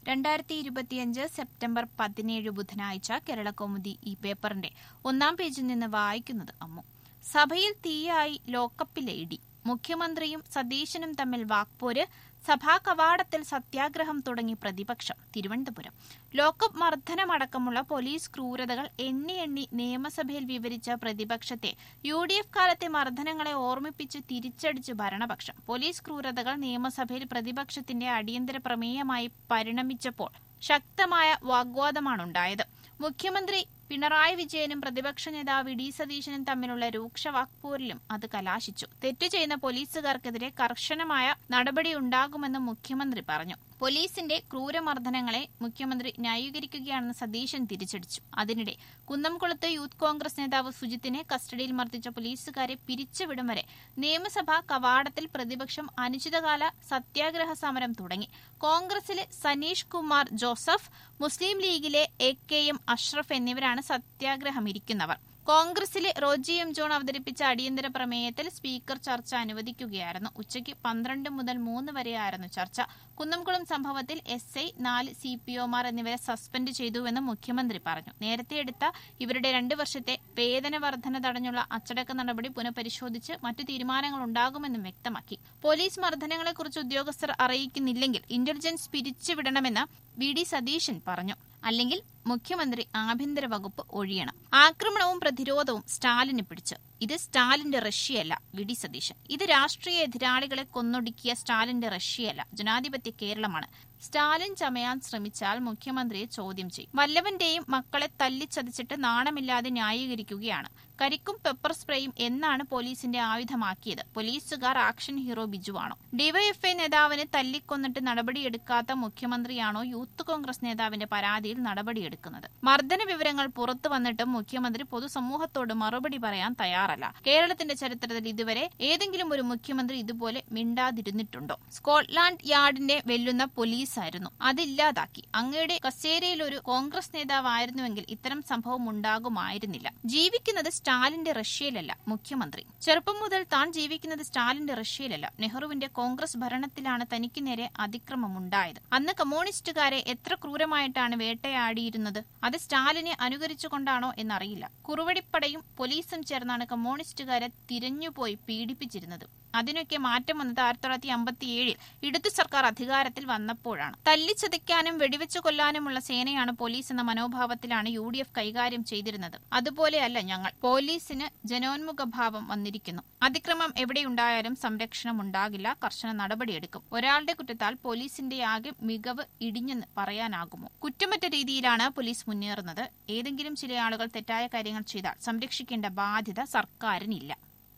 രണ്ടായിരത്തി ഇരുപത്തിയഞ്ച് സെപ്റ്റംബർ പതിനേഴ് ബുധനാഴ്ച കേരളകൗമുദി ഈ പേപ്പറിന്റെ ഒന്നാം പേജിൽ നിന്ന് വായിക്കുന്നത് അമ്മു സഭയിൽ തീയായി ലോക്കപ്പിലെ ഇടി മുഖ്യമന്ത്രിയും സതീശനും തമ്മിൽ വാക്പോര് സഭാ കവാടത്തിൽ സത്യാഗ്രഹം തുടങ്ങി പ്രതിപക്ഷം തിരുവനന്തപുരം ലോക്കപ്പ് മർദ്ദനമടക്കമുള്ള പോലീസ് ക്രൂരതകൾ എണ്ണി എണ്ണി നിയമസഭയിൽ വിവരിച്ച പ്രതിപക്ഷത്തെ യു ഡി എഫ് കാലത്തെ മർദ്ദനങ്ങളെ ഓർമ്മിപ്പിച്ച് തിരിച്ചടിച്ച് ഭരണപക്ഷം പോലീസ് ക്രൂരതകൾ നിയമസഭയിൽ പ്രതിപക്ഷത്തിന്റെ അടിയന്തര പ്രമേയമായി പരിണമിച്ചപ്പോൾ ശക്തമായ വാഗ്വാദമാണുണ്ടായത് മുഖ്യമന്ത്രി പിണറായി വിജയനും പ്രതിപക്ഷ നേതാവ് ഡി സതീശനും തമ്മിലുള്ള രൂക്ഷ വാക്പോരിലും അത് കലാശിച്ചു തെറ്റു ചെയ്യുന്ന പോലീസുകാർക്കെതിരെ കർശനമായ നടപടിയുണ്ടാകുമെന്ന് മുഖ്യമന്ത്രി പറഞ്ഞു പോലീസിന്റെ ക്രൂരമർദ്ദനങ്ങളെ മുഖ്യമന്ത്രി ന്യായീകരിക്കുകയാണെന്ന് സതീശൻ തിരിച്ചടിച്ചു അതിനിടെ കുന്നംകുളത്ത് യൂത്ത് കോൺഗ്രസ് നേതാവ് സുജിത്തിനെ കസ്റ്റഡിയിൽ മർദ്ദിച്ച പോലീസുകാരെ പിരിച്ചുവിടും വരെ നിയമസഭാ കവാടത്തിൽ പ്രതിപക്ഷം അനിശ്ചിതകാല സത്യാഗ്രഹ സമരം തുടങ്ങി കോൺഗ്രസിലെ സനീഷ് കുമാർ ജോസഫ് മുസ്ലിം ലീഗിലെ എ കെ എം അഷ്റഫ് എന്നിവരാണ് സത്യാഗ്രഹം ഇരിക്കുന്നവർ കോൺഗ്രസിലെ റോജി എം ജോൺ അവതരിപ്പിച്ച അടിയന്തര പ്രമേയത്തിൽ സ്പീക്കർ ചർച്ച അനുവദിക്കുകയായിരുന്നു ഉച്ചയ്ക്ക് പന്ത്രണ്ട് മുതൽ മൂന്ന് വരെയായിരുന്നു ചർച്ച കുന്നംകുളം സംഭവത്തിൽ എസ് ഐ നാല് സി പി ഒമാർ എന്നിവരെ സസ്പെൻഡ് ചെയ്തുവെന്ന് മുഖ്യമന്ത്രി പറഞ്ഞു നേരത്തെ എടുത്ത ഇവരുടെ രണ്ടു വർഷത്തെ വേതന വർധന തടഞ്ഞുള്ള അച്ചടക്ക നടപടി പുനഃപരിശോധിച്ച് മറ്റു തീരുമാനങ്ങൾ ഉണ്ടാകുമെന്നും വ്യക്തമാക്കി പോലീസ് മർദ്ദനങ്ങളെക്കുറിച്ച് ഉദ്യോഗസ്ഥർ അറിയിക്കുന്നില്ലെങ്കിൽ ഇന്റലിജൻസ് പിരിച്ചുവിടണമെന്ന് വി ഡി സതീശൻ പറഞ്ഞു അല്ലെങ്കിൽ മുഖ്യമന്ത്രി ആഭ്യന്തര വകുപ്പ് ഒഴിയണം ആക്രമണവും പ്രതിരോധവും സ്റ്റാലിന് പിടിച്ച് ഇത് സ്റ്റാലിന്റെ റഷ്യയല്ല വി ഡി സതീശൻ ഇത് രാഷ്ട്രീയ എതിരാളികളെ കൊന്നൊടുക്കിയ സ്റ്റാലിന്റെ റഷ്യയല്ല ജനാധിപത്യ കേരളമാണ് സ്റ്റാലിൻ ചമയാൻ ശ്രമിച്ചാൽ മുഖ്യമന്ത്രിയെ ചോദ്യം ചെയ്യും വല്ലവന്റെയും മക്കളെ തല്ലിച്ചതച്ചിട്ട് നാണമില്ലാതെ ന്യായീകരിക്കുകയാണ് കരിക്കും പെപ്പർ സ്പ്രേയും എന്നാണ് പോലീസിന്റെ ആയുധമാക്കിയത് പോലീസുകാർ ആക്ഷൻ ഹീറോ ബിജുവാണോ ഡിവൈഎഫ്ഐ നേതാവിനെ തല്ലിക്കൊന്നിട്ട് നടപടിയെടുക്കാത്ത മുഖ്യമന്ത്രിയാണോ യൂത്ത് കോൺഗ്രസ് നേതാവിന്റെ പരാതിയിൽ നടപടിയെടുക്കുന്നത് മർദ്ദന വിവരങ്ങൾ പുറത്തു വന്നിട്ടും മുഖ്യമന്ത്രി പൊതുസമൂഹത്തോട് മറുപടി പറയാൻ തയ്യാറല്ല കേരളത്തിന്റെ ചരിത്രത്തിൽ ഇതുവരെ ഏതെങ്കിലും ഒരു മുഖ്യമന്ത്രി ഇതുപോലെ മിണ്ടാതിരുന്നിട്ടുണ്ടോ സ്കോട്ട്ലാൻഡ് യാർഡിന്റെ വെല്ലുന്ന പോലീസായിരുന്നു അതില്ലാതാക്കി അങ്ങയുടെ കസേരയിൽ ഒരു കോൺഗ്രസ് നേതാവായിരുന്നുവെങ്കിൽ ഇത്തരം സംഭവം ഉണ്ടാകുമായിരുന്നില്ല ജീവിക്കുന്നത് സ്റ്റാലിന്റെ റഷ്യയിലല്ല മുഖ്യമന്ത്രി ചെറുപ്പം മുതൽ താൻ ജീവിക്കുന്നത് സ്റ്റാലിന്റെ റഷ്യയിലല്ല നെഹ്റുവിന്റെ കോൺഗ്രസ് ഭരണത്തിലാണ് തനിക്ക് നേരെ അതിക്രമമുണ്ടായത് അന്ന് കമ്മ്യൂണിസ്റ്റുകാരെ എത്ര ക്രൂരമായിട്ടാണ് വേട്ടയാടിയിരുന്നത് അത് സ്റ്റാലിനെ അനുകരിച്ചുകൊണ്ടാണോ എന്നറിയില്ല കുറുവടിപ്പടയും പോലീസും ചേർന്നാണ് കമ്മ്യൂണിസ്റ്റുകാരെ തിരഞ്ഞുപോയി പീഡിപ്പിച്ചിരുന്നത് അതിനൊക്കെ മാറ്റം വന്നത് ആയിരത്തി തൊള്ളായിരത്തി അമ്പത്തിയേഴിൽ ഇടതു സർക്കാർ അധികാരത്തിൽ വന്നപ്പോഴാണ് തല്ലിച്ചതയ്ക്കാനും വെടിവെച്ചു കൊല്ലാനുമുള്ള സേനയാണ് പോലീസ് എന്ന മനോഭാവത്തിലാണ് യു ഡി എഫ് കൈകാര്യം ചെയ്തിരുന്നത് അതുപോലെയല്ല ഞങ്ങൾ പോലീസിന് ജനോന്മുഖ ഭാവം വന്നിരിക്കുന്നു അതിക്രമം എവിടെയുണ്ടായാലും സംരക്ഷണം ഉണ്ടാകില്ല കർശന നടപടിയെടുക്കും ഒരാളുടെ കുറ്റത്താൽ പോലീസിന്റെ ആകെ മികവ് ഇടിഞ്ഞെന്ന് പറയാനാകുമോ കുറ്റമറ്റ രീതിയിലാണ് പോലീസ് മുന്നേറുന്നത് ഏതെങ്കിലും ചില ആളുകൾ തെറ്റായ കാര്യങ്ങൾ ചെയ്താൽ സംരക്ഷിക്കേണ്ട ബാധ്യത സർക്കാരിനില്ല